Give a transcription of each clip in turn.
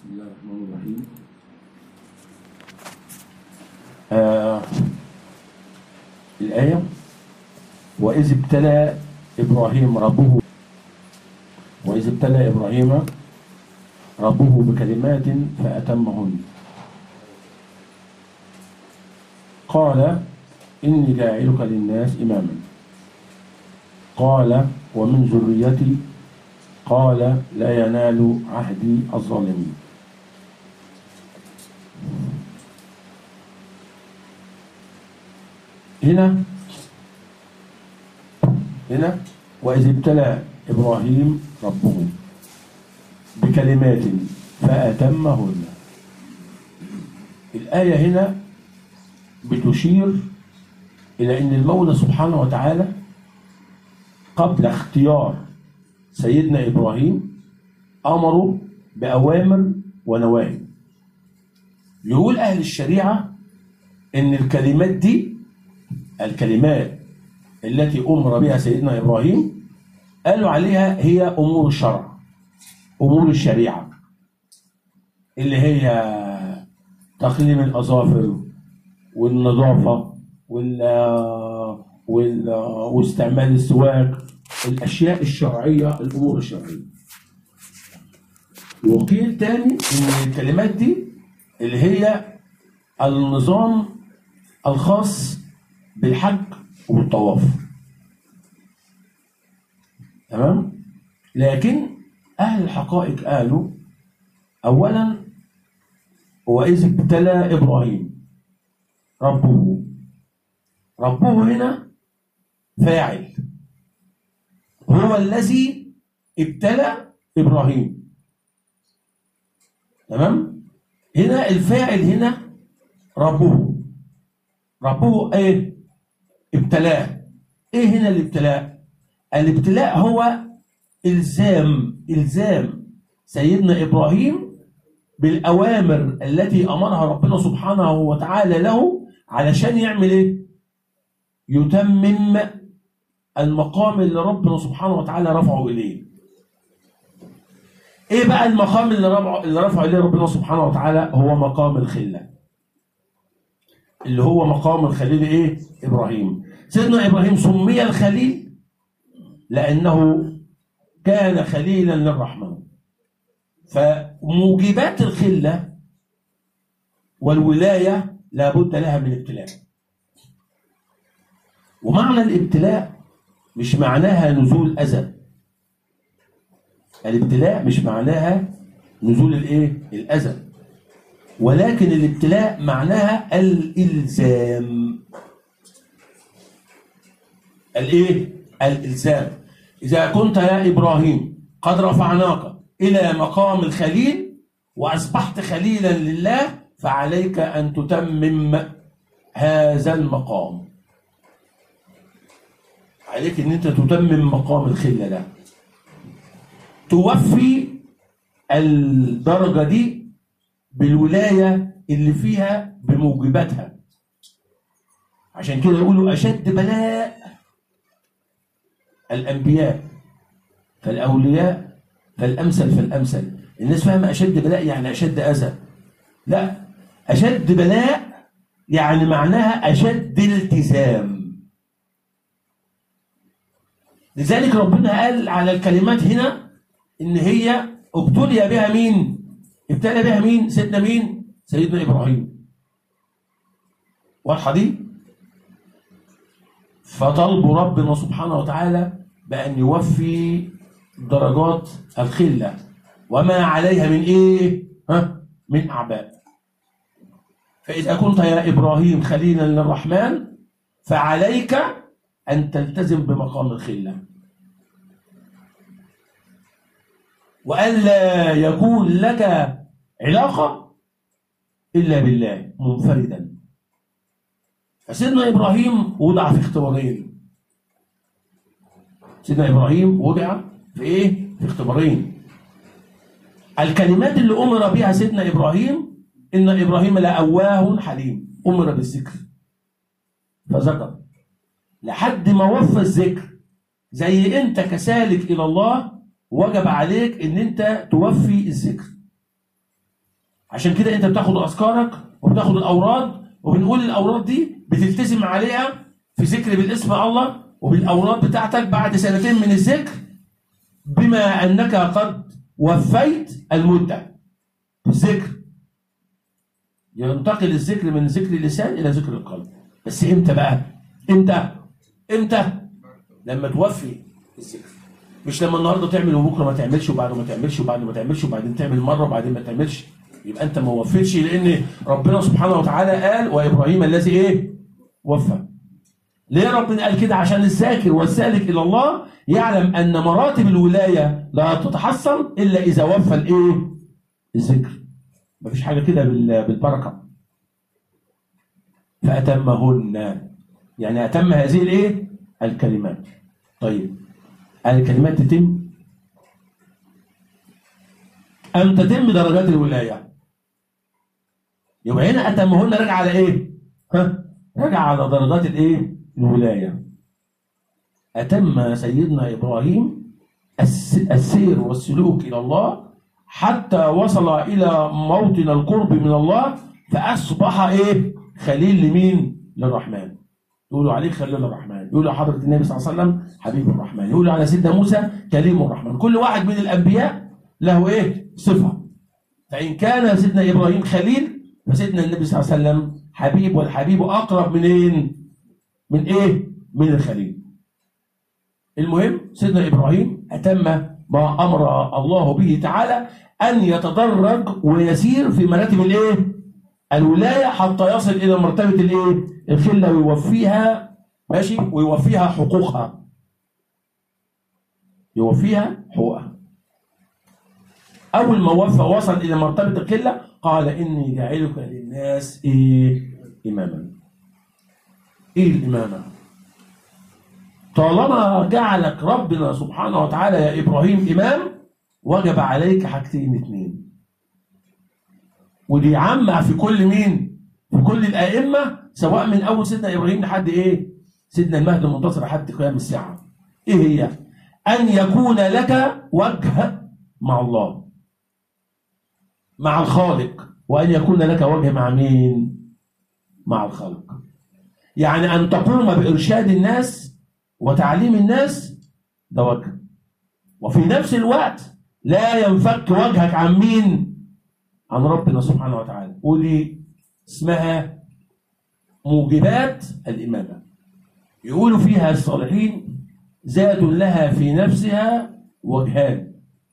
بسم الله الرحمن الرحيم آه الآية وإذ ابتلى إبراهيم ربه وإذ ابتلى إبراهيم ربه بكلمات فأتمهن قال إني جاعلك للناس إماما قال ومن ذريتي قال لا ينال عهدي الظالمين هنا هنا وإذ ابتلى إبراهيم ربه بكلمات فأتمهن الآية هنا بتشير إلى أن المولى سبحانه وتعالى قبل اختيار سيدنا إبراهيم أمره بأوامر ونواهي يقول أهل الشريعة إن الكلمات دي الكلمات التي أمر بها سيدنا إبراهيم قالوا عليها هي أمور الشرع أمور الشريعة اللي هي تقليم الأظافر والنظافة وال وال واستعمال السواك الأشياء الشرعية الأمور الشرعية وقيل تاني إن الكلمات دي اللي هي النظام الخاص بالحج والطواف تمام لكن أهل الحقائق قالوا أولا وإذ ابتلى إبراهيم ربه ربه هنا فاعل هو الذي ابتلى إبراهيم تمام هنا الفاعل هنا ربه ربه ايه ابتلاه ايه هنا الابتلاء الابتلاء هو الزام الزام سيدنا ابراهيم بالاوامر التي امرها ربنا سبحانه وتعالى له علشان يعمل ايه يتمم المقام اللي ربنا سبحانه وتعالى رفعه اليه ايه بقى المقام اللي رفعه اللي رفعه اليه ربنا سبحانه وتعالى هو مقام الخله اللي هو مقام الخليل ايه ابراهيم سيدنا ابراهيم سمي الخليل لانه كان خليلا للرحمن فموجبات الخله والولايه لابد لها من ابتلاء ومعنى الابتلاء مش معناها نزول اذى الابتلاء مش معناها نزول الايه الاذى ولكن الابتلاء معناها الالزام الايه الالزام اذا كنت يا ابراهيم قد رفعناك الى مقام الخليل واصبحت خليلا لله فعليك ان تتمم هذا المقام عليك ان انت تتمم مقام الخله ده توفي الدرجه دي بالولايه اللي فيها بموجباتها عشان كده يقولوا اشد بلاء الانبياء فالاولياء فالامثل فالامثل الناس فاهمه اشد بلاء يعني اشد اذى لا اشد بلاء يعني معناها اشد التزام لذلك ربنا قال على الكلمات هنا ان هي ابتلي بها مين ابتلى بها مين سيدنا مين سيدنا ابراهيم واضحه دي فطلب ربنا سبحانه وتعالى بان يوفي درجات الخله وما عليها من ايه ها من اعباء فاذا كنت يا ابراهيم خليلا للرحمن فعليك ان تلتزم بمقام الخله والا يكون لك علاقه الا بالله منفردا فسيدنا ابراهيم وضع في اختبارين سيدنا ابراهيم وضع في ايه في اختبارين الكلمات اللي امر بها سيدنا ابراهيم ان ابراهيم لاواه حليم امر بالذكر فذكر لحد ما وفى الذكر زي انت كسالك الى الله وجب عليك ان انت توفي الذكر عشان كده انت بتاخد اذكارك وبتاخد الاوراد وبنقول الاوراد دي بتلتزم عليها في ذكر بالاسم الله وبالاوراد بتاعتك بعد سنتين من الذكر بما انك قد وفيت المده في الذكر ينتقل الذكر من ذكر اللسان الى ذكر القلب بس امتى بقى امتى امتى لما توفي الذكر مش لما النهارده تعمل وبكره ما تعملش وبعده ما تعملش وبعده ما تعملش وبعدين تعمل مره وبعدين ما تعملش يبقى انت ما وفيتش لان ربنا سبحانه وتعالى قال وابراهيم الذي ايه وفى ليه ربنا قال كده عشان الذاكر والسالك الى الله يعلم ان مراتب الولايه لا تتحصل الا اذا وفى الايه الذكر مفيش حاجه كده بال- بالبركه فاتمهن يعني اتم هذه الايه الكلمات طيب الكلمات تتم أم تتم درجات الولاية يبقى هنا أتمهن راجع على إيه؟ ها؟ راجع على درجات الإيه؟ الولاية أتم سيدنا إبراهيم الس- السير والسلوك إلى الله حتى وصل إلى موطن القرب من الله فأصبح إيه؟ خليل لمين؟ للرحمن يقولوا عليه خليل الرحمن يقولوا حضرة النبي صلى الله عليه وسلم حبيب الرحمن يقولوا على سيدنا موسى كليم الرحمن كل واحد من الأنبياء له إيه صفة فإن كان سيدنا إبراهيم خليل فسيدنا النبي صلى الله عليه وسلم حبيب والحبيب أقرب منين من إيه من الخليل المهم سيدنا إبراهيم أتم ما أمر الله به تعالى أن يتدرج ويسير في مراتب الإيه الولاية حتى يصل إلى مرتبة الإيه الخلة ويوفيها ماشي ويوفيها حقوقها يوفيها حقوقها أول ما وفى وصل إلى مرتبة القلة قال إني جاعلك للناس إيه إماما إيه الإمامة طالما جعلك ربنا سبحانه وتعالى يا إبراهيم إمام وجب عليك حاجتين اتنين ودي عامة في كل مين في كل الأئمة سواء من أول سيدنا إبراهيم لحد إيه سيدنا المهدي المنتصر لحد قيام الساعة إيه هي أن يكون لك وجه مع الله مع الخالق وأن يكون لك وجه مع مين مع الخالق يعني أن تقوم بإرشاد الناس وتعليم الناس ده وجه وفي نفس الوقت لا ينفك وجهك عن مين عن ربنا سبحانه وتعالى ودي اسمها موجبات الإمامة يقولوا فيها الصالحين ذات لها في نفسها وجهان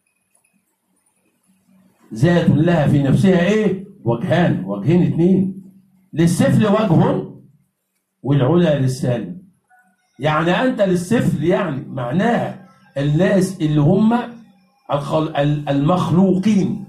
ذات لها في نفسها ايه وجهان وجهين اتنين للسفل وجه والعلا للسالم يعني انت للسفل يعني معناها الناس اللي هم الخل- ال- المخلوقين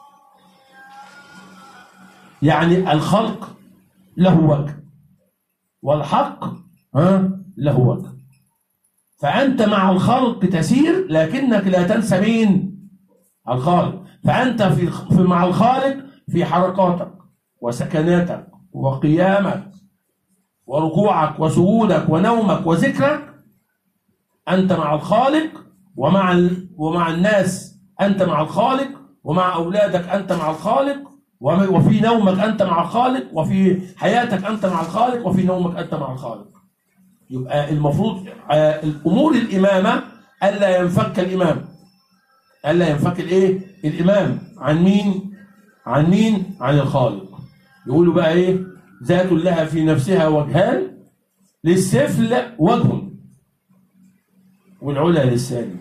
يعني الخلق له وجه والحق ها له وجه فأنت مع الخلق تسير لكنك لا تنسى مين الخالق فأنت في في مع الخالق في حركاتك وسكناتك وقيامك وركوعك وسجودك ونومك وذكرك أنت مع الخالق ومع ال... ومع الناس أنت مع الخالق ومع أولادك أنت مع الخالق وم- وفي نومك أنت مع الخالق وفي حياتك أنت مع الخالق وفي نومك أنت مع الخالق يبقى المفروض آه، الأمور الإمامة ألا ينفك الإمام ألا ينفك الإيه الإمام عن مين عن مين عن الخالق يقولوا بقى إيه ذات لها في نفسها وجهان للسفل وجه والعلا للثاني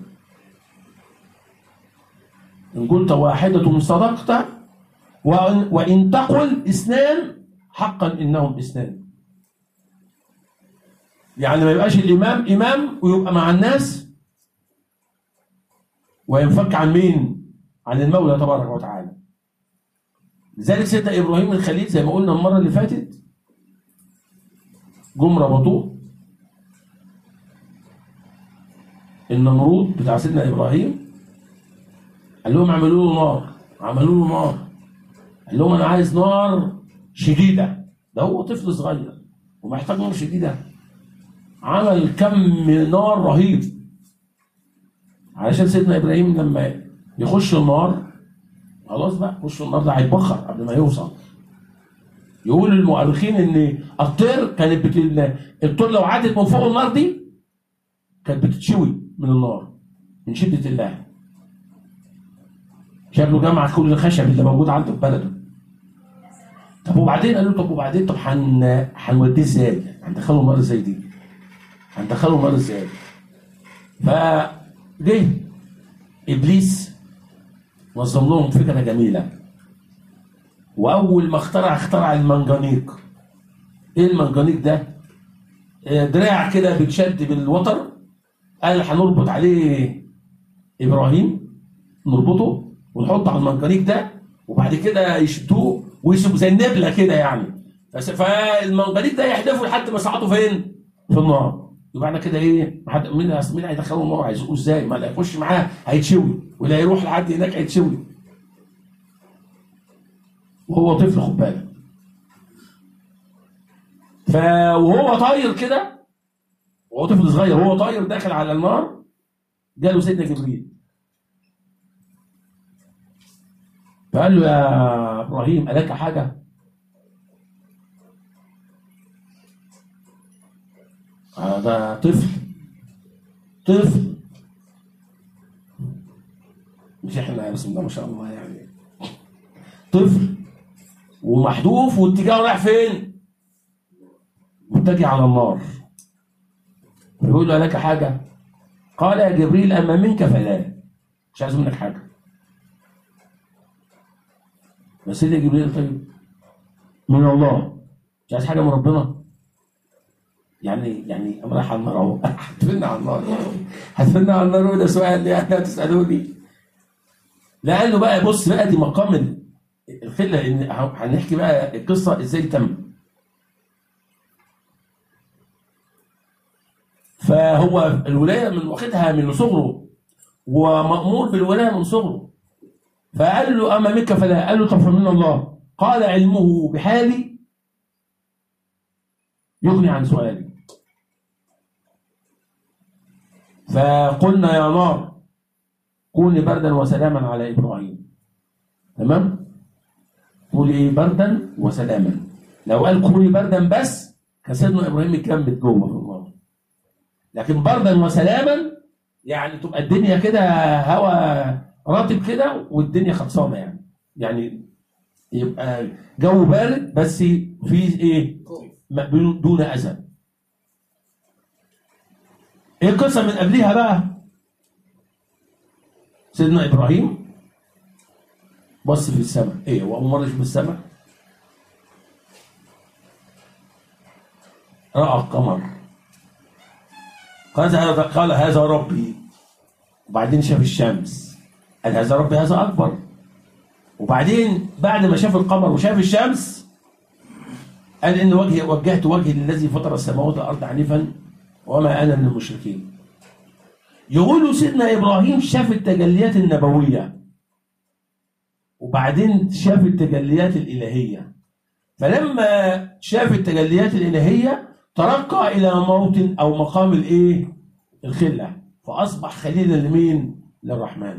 إن قلت واحدة صدقت وإن, وإن تقل اثنان حقا إنهم اثنان يعني ما يبقاش الإمام إمام ويبقى مع الناس وينفك عن مين؟ عن المولى تبارك وتعالى لذلك سيدنا إبراهيم الخليل زي ما قلنا المرة اللي فاتت جم ربطوه النمرود بتاع سيدنا إبراهيم قال لهم اعملوا له نار عملوا له نار قال لهم انا عايز نار شديده ده هو طفل صغير ومحتاج نار شديده عمل كم نار رهيب علشان سيدنا ابراهيم لما يخش النار خلاص بقى وش النار ده هيتبخر قبل ما يوصل يقول المؤرخين ان الطير كانت بت... الطير لو عدت من فوق النار دي كانت بتتشوي من النار من شده الله شكله جمع كل الخشب اللي موجود عنده في بلده طب وبعدين قال له طب وبعدين طب هن هنوديه ازاي؟ هندخله النار ازاي دي؟ هندخله النار ازاي؟ فجه ابليس نظم لهم فكره جميله واول ما اخترع اخترع المنجنيق ايه المنجنيق ده؟ آه، دراع كده بيتشد بالوتر قال هنربط عليه ابراهيم نربطه ونحطه على المنجنيق ده وبعد كده يشدوه ويسيبوا زي النبله كده يعني بس فالمنجنيق ده يحدفه لحد ما يصعدوا فين؟ في النار يبقى احنا كده ايه؟ حد مين مين هيدخله النار هيزقوه ازاي؟ ما اللي هيخش معاه هيتشوي واللي هيروح لحد هناك هيتشوي وهو طفل خد بالك ف وهو طاير كده وهو طفل صغير وهو طاير داخل على النار جاله سيدنا جبريل فقال له يا ابراهيم الك حاجه؟ آه ده طفل طفل مش احنا بسم الله ما شاء الله يعني طفل ومحذوف واتجاهه رايح فين؟ متجه على النار فيقول له لك حاجه؟ قال يا جبريل اما منك فلا مش عايز منك حاجه بس سيدي جبريل طيب من الله مش عايز حاجه من ربنا يعني يعني انا رايح على النار اهو هتفلنا على النار هتفلنا على النار وده سؤال يعني هتسالوني لانه بقى بص بقى دي مقام الخله ان هنحكي بقى القصه ازاي تم فهو الولايه من واخدها من صغره ومامور بالولايه من صغره فقال له اما منك فلا قال له طب من الله قال علمه بحالي يغني عن سؤالي فقلنا يا نار كوني بردا وسلاما على ابراهيم تمام قولي ايه بردا وسلاما لو قال كوني بردا بس كان سيدنا ابراهيم يكمل جوه في النار لكن بردا وسلاما يعني تبقى الدنيا كده هوا راتب كده والدنيا خلصانه يعني يعني يبقى جو بارد بس في ايه م- دون اذى ايه القصه من قبليها بقى سيدنا ابراهيم بص في السماء ايه هو اول مره يشوف السماء راى القمر قال هذا قال هذا ربي وبعدين شاف الشمس قال هذا ربي هذا اكبر وبعدين بعد ما شاف القمر وشاف الشمس قال ان وجهي وجهت وجهي للذي فطر السماوات والارض حنيفا وما انا من المشركين يقولوا سيدنا ابراهيم شاف التجليات النبويه وبعدين شاف التجليات الالهيه فلما شاف التجليات الالهيه ترقى الى موطن او مقام الايه الخله فاصبح خليلا لمين للرحمن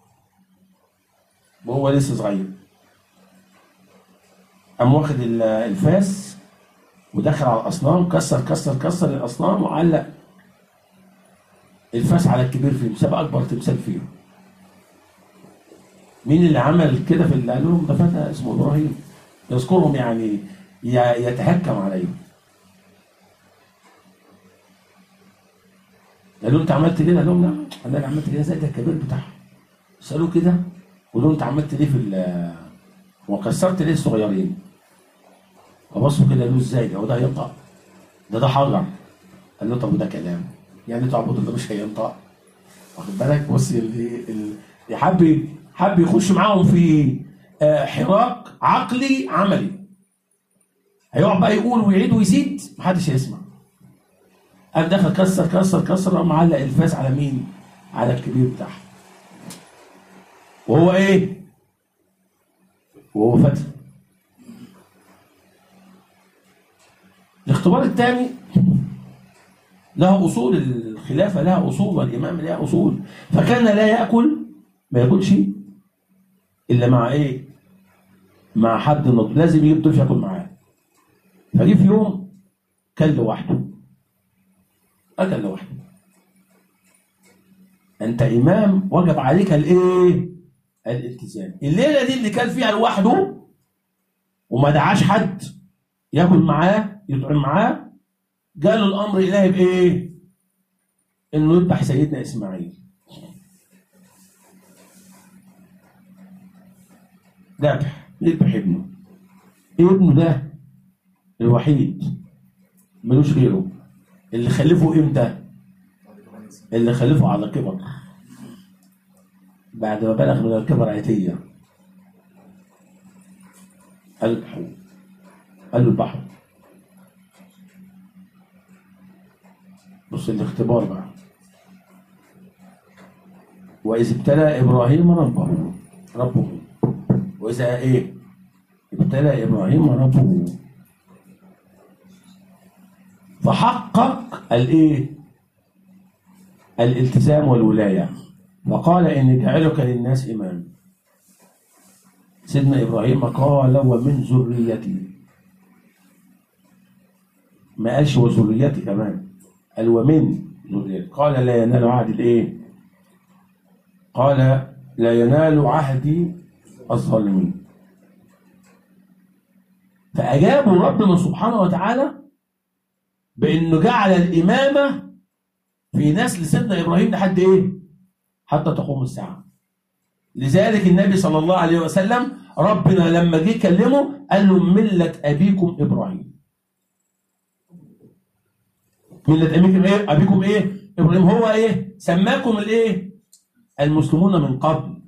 وهو لسه صغير قام واخد ال- الفاس ودخل على الاصنام كسر كسر كسر الاصنام وعلق الفاس على الكبير فيهم ساب اكبر تمثال فيهم مين اللي عمل كده في اللي قال لهم ده فتى اسمه ابراهيم يذكرهم يعني ي- يتهكم عليهم قالوا انت عملت كده قال لهم لا انا اللي عملت كده زي ده الكبير بتاعهم سالوه كده قالوا له انت عملت ليه في ال وكسرت ليه الصغيرين فبصوا كده قالوا ازاي ده هو ده هينطق ده ده حجر قال له طب وده كلام يعني تعبد اللي مش هينطق واخد بالك بص اللي اللي حب حب يخش معاهم في آه، حراك عقلي عملي هيقعد بقى يقول ويعيد ويزيد محدش هيسمع قام دخل كسر كسر كسر قام معلق الفاس على مين؟ على الكبير بتاعه وهو ايه؟ وهو فتى الاختبار الثاني له اصول الخلافه لها اصول والامام لها اصول فكان لا ياكل ما ياكلش الا مع ايه مع حد نضيف لازم يجيب ضيف ياكل معاه فجه في يوم كل لوحده اكل لوحده انت امام وجب عليك الايه الالتزام الليله دي اللي كان فيها لوحده وما دعاش حد ياكل معاه يطعم معاه جاله الامر الهي بايه انه يذبح سيدنا اسماعيل ذبح يذبح ابنه ابنه ده الوحيد ملوش غيره اللي خلفه امتى اللي خلفه على كبر بعد ما بلغ من الكبر عتية قال اذبحوا قال له اذبحوا بص الاختبار بقى وإذ ابتلى إبراهيم ربه ربه وإذا إيه ابتلى إبراهيم ربه فحقق الإيه الالتزام والولاية وقال إني جعلك للناس إمام سيدنا إبراهيم قال ومن ذريتي ما قالش وذريتي كمان قال ومن ذريتي قال لا ينال عهد الإيه قال لا ينال عهدي الظالمين فأجابوا ربنا سبحانه وتعالى بأنه جعل الإمامة في نسل سيدنا إبراهيم لحد إيه؟ حتى تقوم الساعة لذلك النبي صلى الله عليه وسلم ربنا لما جه يكلمه قال له ملة أبيكم إبراهيم ملة أبيكم إيه؟ أبيكم إيه؟ إبراهيم هو إيه؟ سماكم الإيه؟ المسلمون من قبل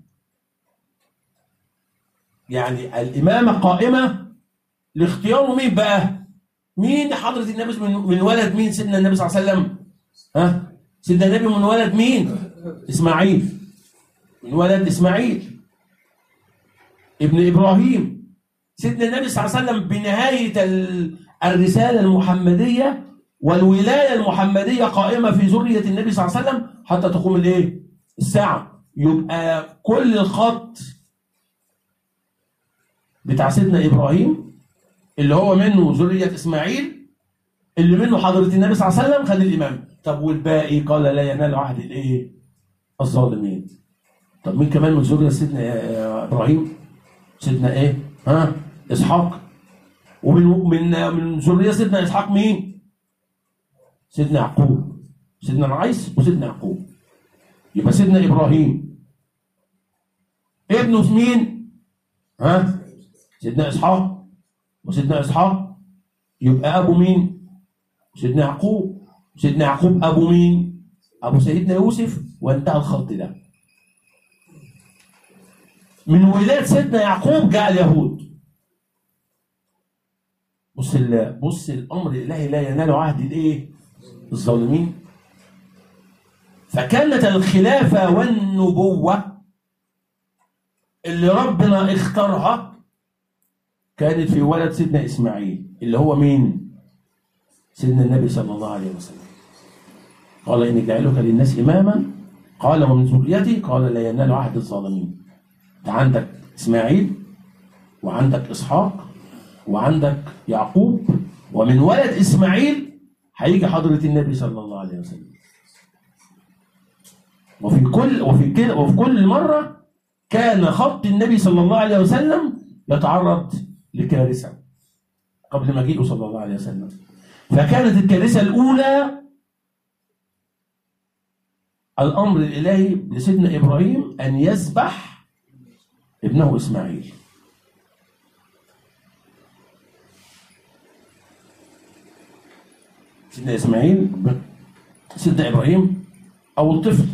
يعني الإمامة قائمة لاختيار مين بقى؟ مين حضرة النبي من, من ولد مين سيدنا النبي صلى الله عليه وسلم؟ ها؟ سيدنا النبي من ولد مين؟ إسماعيل من ولد إسماعيل ابن إبراهيم سيدنا النبي صلى الله عليه وسلم بنهاية ال- الرسالة المحمدية والولاية المحمدية قائمة في ذرية النبي صلى الله عليه وسلم حتى تقوم الإيه؟ الساعة يبقى كل الخط بتاع سيدنا إبراهيم اللي هو منه ذرية إسماعيل اللي منه حضرة النبي صلى الله عليه وسلم خد الإمام طب والباقي قال لا ينال عهد الإيه؟ الظالمين طب مين كمان من ذرية سيدنا آه، إبراهيم؟ سيدنا إيه؟ ها؟ إسحاق ومن من من ذرية سيدنا إسحاق مين؟ سيدنا يعقوب سيدنا العيس وسيدنا يعقوب يبقى سيدنا إبراهيم ابنه مين؟ ها؟ سيدنا إسحاق وسيدنا إسحاق يبقى أبو مين؟ سيدنا يعقوب سيدنا يعقوب أبو مين؟ أبو سيدنا يوسف وانتهى الخط ده من ولاد سيدنا يعقوب جاء اليهود بص ال- بص الامر الالهي لا ينال عهد الايه؟ الظالمين فكانت الخلافه والنبوه اللي ربنا اختارها كانت في ولد سيدنا اسماعيل اللي هو مين؟ سيدنا النبي صلى الله عليه وسلم قال اني جاعلك للناس اماما قال ومن ذريتي قال لا ينال عهد الظالمين انت عندك اسماعيل وعندك اسحاق وعندك يعقوب ومن ولد اسماعيل هيجي حضره النبي صلى الله عليه وسلم وفي كل وفي كل وفي كل مره كان خط النبي صلى الله عليه وسلم يتعرض لكارثه قبل مجيئه صلى الله عليه وسلم فكانت الكارثه الاولى الامر الالهي لسيدنا ابراهيم ان يذبح ابنه اسماعيل سيدنا اسماعيل سيدنا ابراهيم اول طفل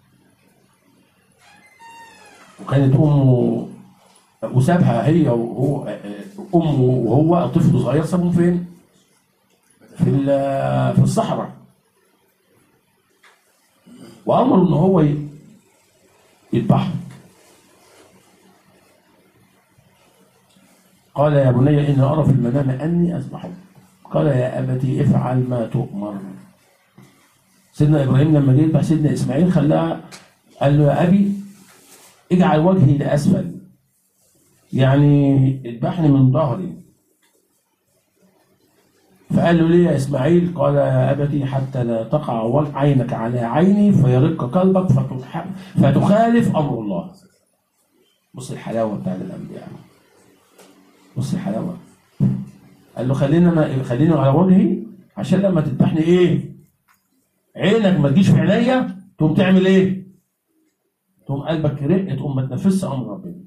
وكانت امه وسابها هي وهو امه وهو طفل صغير سابهم فين؟ في ال- في الصحراء وامر ان هو ي- يذبحه قال يا بني اني ارى في المنام اني اذبحك قال يا ابتي افعل ما تؤمر سيدنا ابراهيم لما جه يذبح سيدنا اسماعيل خلاها قال له يا ابي اجعل وجهي لاسفل يعني اذبحني من ظهري فقال له ليه يا اسماعيل قال يا ابتي حتى لا تقع عينك على عيني فيرق قلبك فتح- فتخالف امر الله بص الحلاوه بتاعت الانبياء بص الحلاوه قال له خلينا انا خليني على وجهي عشان لما تذبحني ايه عينك ما تجيش في عينيا تقوم تعمل ايه تقوم قلبك يرق تقوم ما تنفذش امر ربنا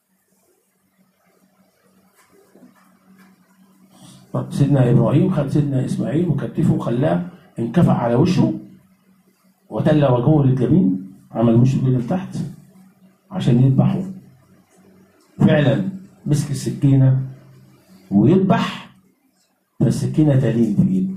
سيدنا ابراهيم خد سيدنا اسماعيل وكتفه وخلاه انكفأ على وشه وتلى وجهه للجبين عمل وشه كده لتحت عشان يذبحه فعلا مسك السكينه ويذبح فالسكينه تلين في ايده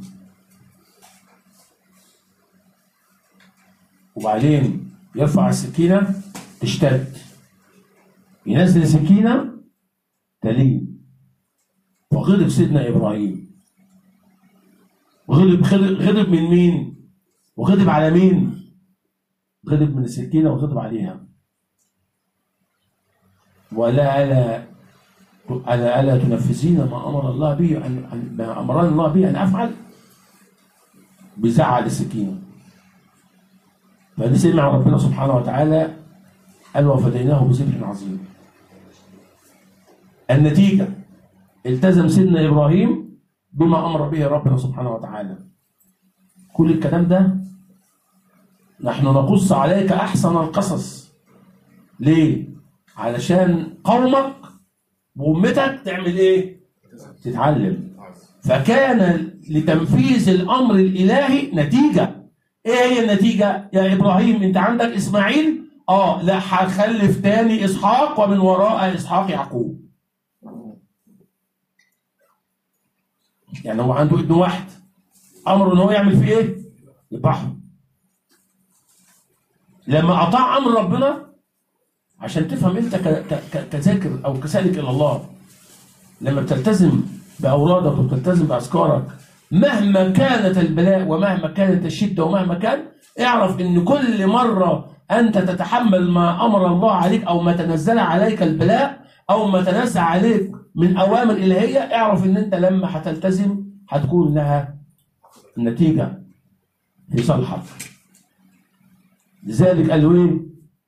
وبعدين يرفع السكينه تشتد ينزل السكينه تلين وغضب سيدنا ابراهيم غضب غضب غضب من مين؟ وغضب على مين؟ غضب من السكينه وغضب عليها ولا الا الا الا تنفذين ما امر الله به ان أن- ما امرني الله به ان افعل بزعل السكينه فدي سمع ربنا سبحانه وتعالى قال وفديناه بذبح عظيم النتيجه التزم سيدنا ابراهيم بما امر به ربنا سبحانه وتعالى كل الكلام ده نحن نقص عليك احسن القصص ليه علشان قومك وامتك تعمل ايه تتعلم فكان لتنفيذ الامر الالهي نتيجه ايه هي النتيجه يا ابراهيم انت عندك اسماعيل اه لا هخلف تاني اسحاق ومن وراء اسحاق يعقوب يعني هو عنده ابن واحد امره ان هو يعمل فيه ايه؟ يذبحه لما اطاع امر ربنا عشان تفهم انت ك- ك- ك- كذاكر او كسالك الى الله لما بتلتزم باورادك وبتلتزم باذكارك مهما كانت البلاء ومهما كانت الشده ومهما كان اعرف ان كل مره انت تتحمل ما امر الله عليك او ما تنزل عليك البلاء او ما تنزل عليك من اوامر الهيه اعرف ان انت لما هتلتزم هتكون لها النتيجه في صالحك لذلك قال له ايه؟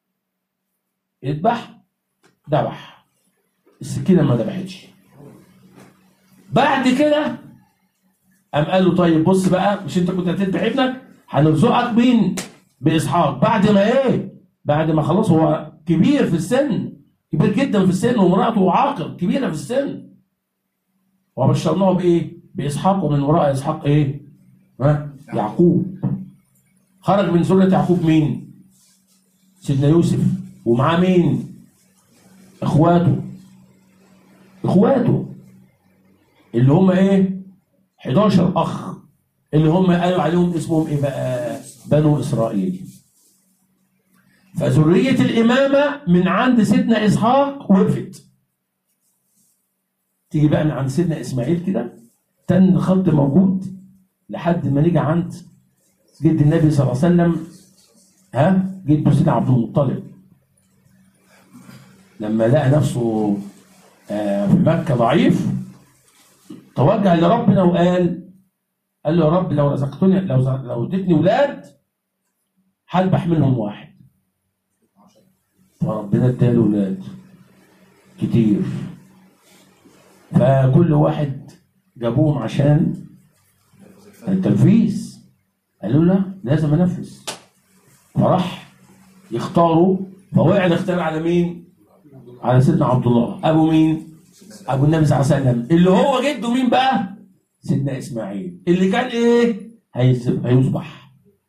اذبح ذبح السكينه ما ذبحتش بعد كده قام قال له طيب بص بقى مش انت كنت هتذبح ابنك هنرزقك مين باسحاق بعد ما ايه بعد ما خلاص هو كبير في السن كبير جدا في السن ومراته عاقر كبيره في السن وبشرناه بايه باسحاق ومن وراء اسحاق ايه ها يعقوب خرج من ذريه يعقوب مين سيدنا يوسف ومعاه مين اخواته اخواته اللي هم ايه 11 اخ اللي هم قالوا عليهم اسمهم ايه بقى بنو اسرائيل فذرية الإمامة من عند سيدنا إسحاق وقفت تيجي بقى من عند سيدنا إسماعيل كده تن الخط موجود لحد ما نيجي عند جد النبي صلى الله عليه وسلم ها جد سيدنا عبد المطلب لما لقى نفسه آه، في مكة ضعيف توجه لربنا وقال قال له يا رب لو رزقتني لو لو اديتني ولاد هذبح منهم واحد فربنا اداله ولاد كتير فكل واحد جابوهم عشان التنفيذ قالوا لا لازم انفذ فراح يختاروا فوقع الاختيار على مين؟ على سيدنا عبد الله ابو مين؟ ابو النبي صلى الله عليه وسلم اللي هو جده مين بقى؟ سيدنا اسماعيل اللي كان ايه؟ هيذب- هيذبح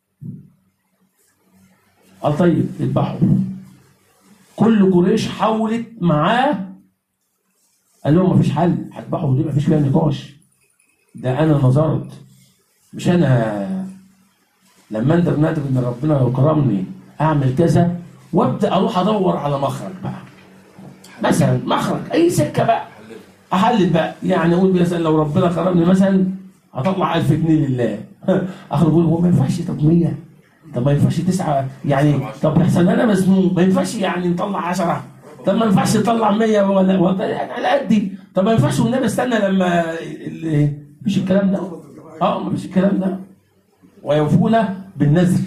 قال طيب اذبحوا كل قريش حاولت معاه قال لهم مفيش حل هتذبحوا دي مفيش فيها نقاش ده انا نظرت مش انا لما اندر نادر ان ربنا لو كرمني اعمل كذا وابدا اروح ادور على مخرج بقى مثلا مخرج اي سكه بقى احلل بقى يعني اقول مثلا لو ربنا كرمني مثلا هطلع 1000 جنيه لله اخرج اقول هو ما ينفعش طب 100 طب ما ينفعش تسعه يعني طب احسن انا مسموم ما ينفعش يعني نطلع 10 طب ما ينفعش يطلع 100 ولا ولا يعني على قدي طب ما ينفعش والنبي استنى لما ال- مفيش الكلام ده اه مفيش الكلام ده ويوفون بالنذر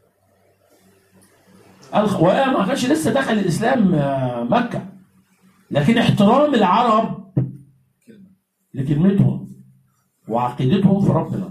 الخ- وما ما كانش لسه دخل الاسلام آه، مكه لكن احترام العرب لكلمتهم وعقيدتهم في ربنا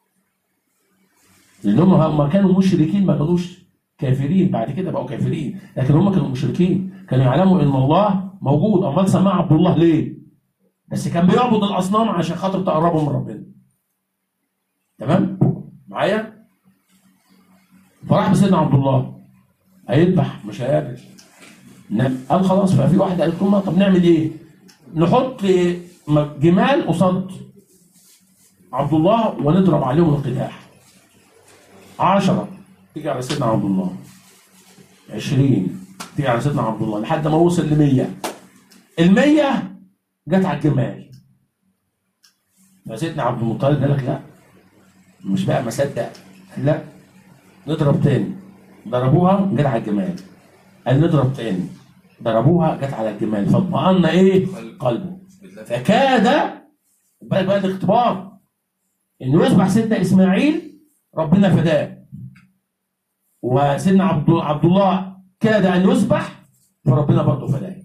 لانهم هم كانوا مشركين ما كانوش كافرين بعد كده بقوا كافرين لكن هم كانوا مشركين كانوا يعلموا ان الله موجود امال سماه عبد الله ليه بس كان بيعبد الاصنام عشان خاطر تقربوا من ربنا تمام معايا فراح بسيدنا عبد الله هيذبح مش هياكل نعم. قال خلاص ففي واحد قالت لهم طب نعمل ايه نحط م- جمال قصاد عبد الله ونضرب عليهم القداح عشرة تيجي على سيدنا عبد الله عشرين تيجي على سيدنا عبد الله لحد ما وصل لمية المية جت على الجمال فسيدنا عبد المطلب قال لك لا مش بقى مصدق لا نضرب تاني ضربوها جت على الجمال قال نضرب تاني ضربوها جت على الجمال فاطمأن ايه قلبه فكاد بالك بقى الاختبار انه يصبح سيدنا اسماعيل ربنا فداه وسيدنا عبد عبد الله كاد ان يذبح فربنا برضه فداه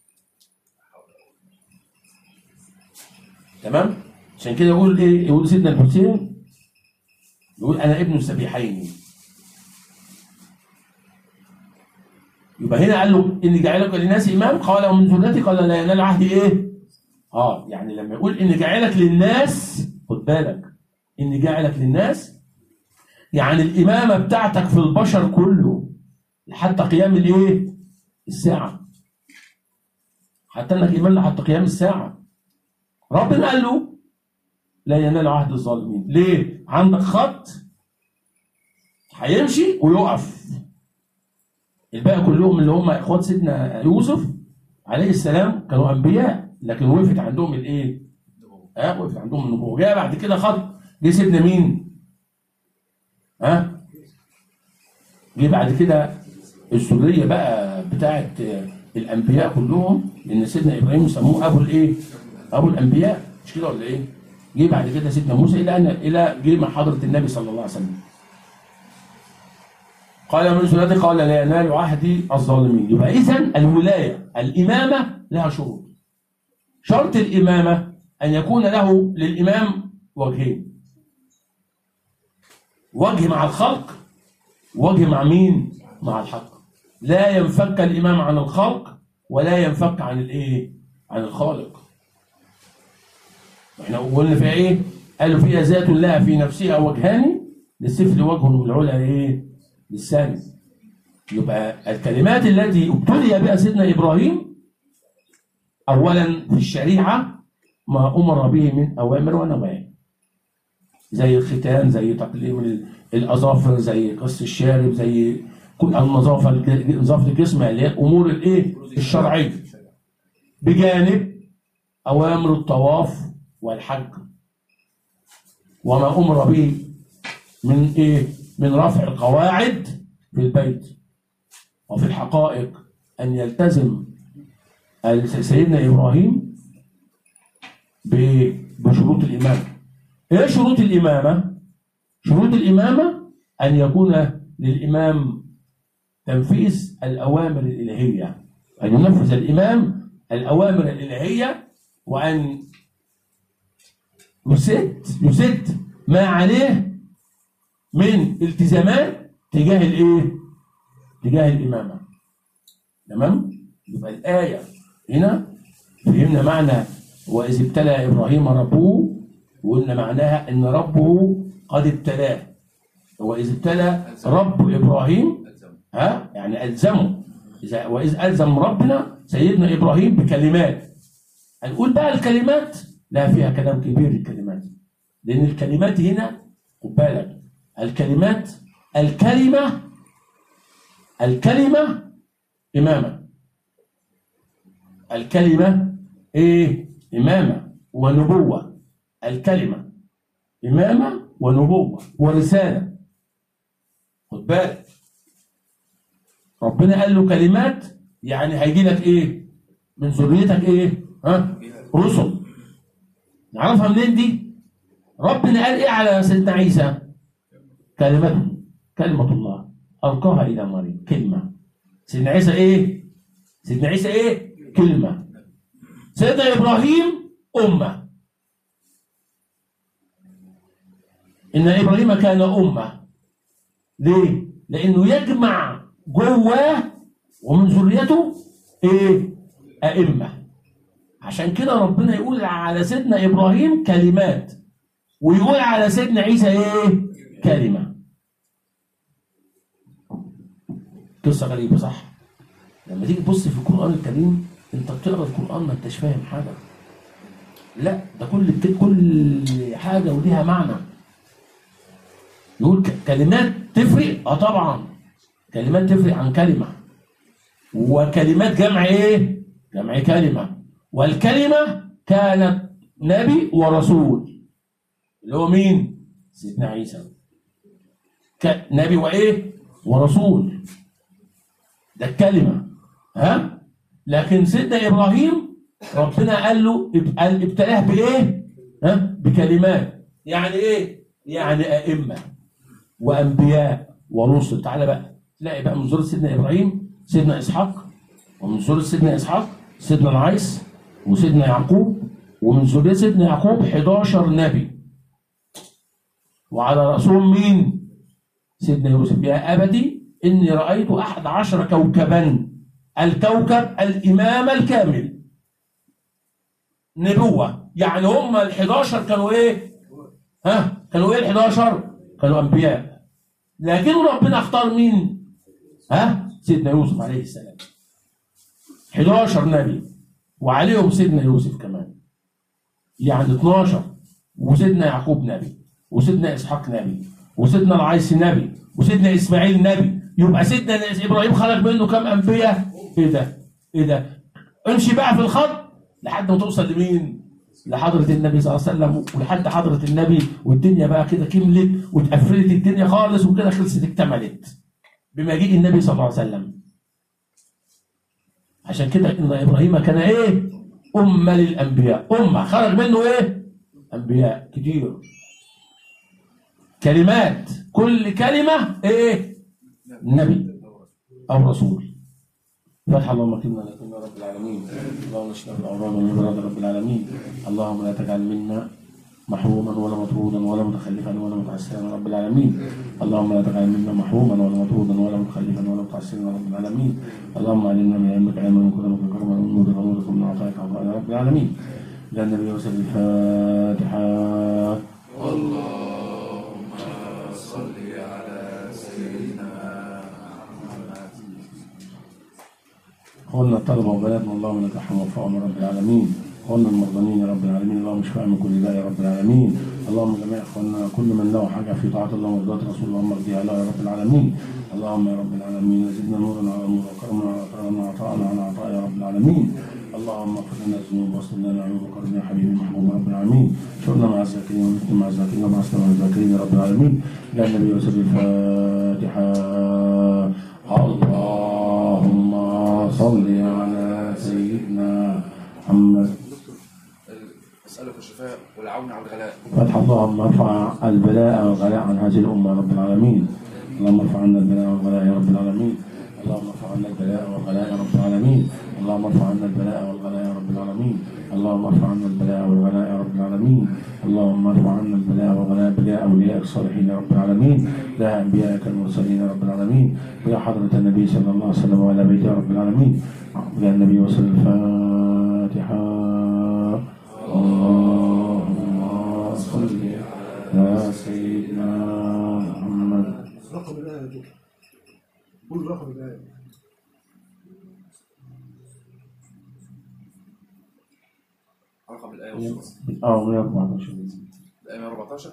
تمام عشان كده يقول ايه يقول سيدنا الحسين يقول انا ابن السبيحين يبقى هنا قال له اني جاعلك للناس امام قال ومن ذريتي قال لا ينال عهدي ايه اه يعني لما يقول اني جاعلك للناس خد بالك اني جاعلك للناس يعني الامامه بتاعتك في البشر كله حتى قيام الايه الساعه حتى انك امام حتى قيام الساعه ربنا قال له لا ينال عهد الظالمين ليه عندك خط هيمشي ويقف الباقي كلهم اللي هم اخوات سيدنا يوسف عليه السلام كانوا انبياء لكن وقفت عندهم الايه؟ ها وقفت عندهم النبوه جاء بعد كده خط جه سيدنا مين؟ ها؟ جه بعد كده الذريه بقى بتاعت الانبياء كلهم لان سيدنا ابراهيم سموه ابو الايه؟ ابو الانبياء مش كده ولا ايه؟ جه بعد كده سيدنا موسى الى ان الى جه مع حضره النبي صلى الله عليه وسلم. قال من سنتي قال لا ينال عهدي الظالمين يبقى اذا الولايه الامامه لها شروط شرط الامامه ان يكون له للامام وجهين وجه مع الخلق وجه مع مين مع الحق لا ينفك الامام عن الخلق ولا ينفك عن الايه عن الخالق احنا قلنا فيها ايه قالوا فيها ذات لها في نفسها وجهان للسفل وجه والعلا ايه للثاني يبقى الكلمات التي ابتلي بها سيدنا ابراهيم اولا في الشريعه ما امر به من اوامر ونواهي زي الختان زي تقليم ال- الاظافر زي قص الشارب زي كل النظافه الج- نظافه الجسم اللي هي الامور الايه الشرعيه بجانب اوامر الطواف والحج وما امر به من ايه من رفع القواعد في البيت وفي الحقائق ان يلتزم ال- سيدنا ابراهيم ب- بشروط الامامه ايه شروط الامامه شروط الامامه ان يكون للامام تنفيذ الاوامر الالهيه ان ينفذ الامام الاوامر الالهيه وان يسد يسد ما عليه من التزامات تجاه الايه؟ تجاه الامامه. تمام؟ يبقى الايه هنا فهمنا معنى واذ ابتلى ابراهيم ربه وقلنا معناها ان ربه قد ابتلاه. واذ ابتلى رب ابراهيم ها يعني الزمه إذا واذ الزم ربنا سيدنا ابراهيم بكلمات. هنقول بقى الكلمات لا فيها كلام كبير الكلمات. لان الكلمات هنا خد بالك الكلمات الكلمة الكلمة إمامة الكلمة إيه؟ إمامة ونبوة الكلمة إمامة ونبوة ورسالة خد بالك ربنا قال له كلمات يعني هيجي لك ايه من ذريتك ايه ها رسل نعرفها منين دي ربنا قال ايه على سيدنا عيسى كلمته كلمة الله ألقاها إلى مريم كلمة سيدنا عيسى إيه سيدنا عيسى إيه كلمة سيدنا إبراهيم أمة إن إبراهيم كان أمة ليه؟ لأنه يجمع جواه ومن ذريته إيه؟ أئمة عشان كده ربنا يقول على سيدنا إبراهيم كلمات ويقول على سيدنا عيسى إيه؟ كلمة قصة غريبة صح؟ لما تيجي تبص في القرآن الكريم أنت بتقرأ القرآن ما أنتش فاهم حاجة لا ده كل كل حاجة وليها معنى يقول ك- كلمات تفرق اه طبعا كلمات تفرق عن كلمة وكلمات جمع ايه جمع كلمة والكلمة كانت نبي ورسول اللي هو مين سيدنا عيسى ك- نبي وايه ورسول ده الكلمة ها لكن سيدنا ابراهيم ربنا قال له اب- قال ابتلاه بايه ها بكلمات يعني ايه يعني ائمه وانبياء ورسل تعالى بقى تلاقي بقى من ذريه سيدنا ابراهيم سيدنا اسحاق ومن ذريه سيدنا اسحاق سيدنا العيس وسيدنا يعقوب ومن ذريه سيدنا يعقوب 11 نبي وعلى راسهم مين؟ سيدنا يوسف يا ابتي اني رايت احد عشر كوكبا الكوكب الامام الكامل نبوه يعني هم ال 11 كانوا ايه؟ ها كانوا ايه ال 11 كانوا انبياء لكن ربنا اختار مين ها سيدنا يوسف عليه السلام 11 نبي وعليهم سيدنا يوسف كمان يعني 12 وسيدنا يعقوب نبي وسيدنا اسحاق نبي وسيدنا العيس نبي وسيدنا اسماعيل نبي يبقى سيدنا ابراهيم خلق منه كم انبياء ايه ده ايه ده امشي بقى في الخط لحد ما توصل لمين لحضرة النبي صلى الله عليه وسلم ولحد حضرة النبي والدنيا بقى كده كملت واتقفلت الدنيا خالص وكده خلصت اكتملت بمجيء النبي صلى الله عليه وسلم عشان كده ان ابراهيم كان ايه امه للانبياء امه خرج منه ايه انبياء كتير كلمات كل كلمه ايه نبي او رسول فتح اللهم كنا لكن يا رب العالمين اللهم اشف الاورام من مراد رب العالمين اللهم لا تجعل منا محروما ولا مطرودا ولا متخلفا ولا متعسرا يا رب العالمين اللهم لا تجعل منا محروما ولا مطرودا ولا متخلفا ولا متعسرا يا رب العالمين اللهم علمنا من علمك علما من كرمك كرما من نورك نورك من عطائك عطاء يا رب العالمين الى النبي وسلم الفاتحه اللهم صل على سيدنا محمد قلنا الطلبة وبناتنا اللهم لك الحمد وفقهم يا رب العالمين قلنا المرضانين يا رب العالمين اللهم اشفع من كل داء يا رب العالمين اللهم جميع اخواننا كل من له حاجه في طاعه الله ومرضات رسول الله اللهم ارضيها له يا رب العالمين اللهم يا رب العالمين زدنا نورا على نور وكرما على كرم وعطاء على عطاء يا رب العالمين اللهم اغفر لنا الذنوب واصلح لنا العيوب وكرم يا حبيبي محبوب يا رب العالمين شرنا مع الذاكرين ونحن مع الذاكرين وبعثنا مع الذاكرين يا رب العالمين الى النبي وسلم الفاتحه اللهم صل على سيدنا محمد أسألك الشفاء والعون على الغلاء فتح اللهم ارفع البلاء والغلاء عن هذه الامه يا رب العالمين اللهم ارفع عنا البلاء والغلاء يا رب العالمين اللهم ارفع عنا البلاء والغلاء يا رب العالمين اللهم ارفع عنا البلاء والغلاء يا رب العالمين اللهم ارفع عنا البلاء والغلاء يا رب العالمين اللهم ارفع عنا البلاء والغلاء بلا اولياء الصالحين يا رب العالمين لا انبيائك المرسلين يا رب العالمين ويا حضره النبي صلى الله عليه وسلم وعلى بيته يا رب العالمين يا النبي وصل الفاتحه اللهم صل على سيدنا محمد رقم الآية يا دكتور قول رقم الآية رقم الآية والسورة اه 114 الآية 114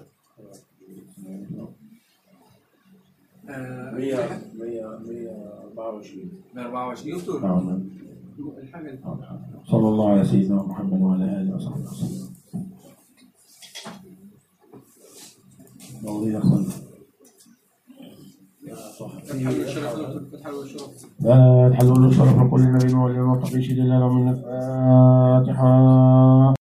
آه، 100 100 124 124 دكتور نعم الحاجة اللي صلى الله على سيدنا محمد وعلى اله وصحبه وسلم موضوع يا اخوانا فتح له الشرف فتح له الشرف فاتحة الشرف لكل نبي ولي وتقي شيء لنا من الفاتحة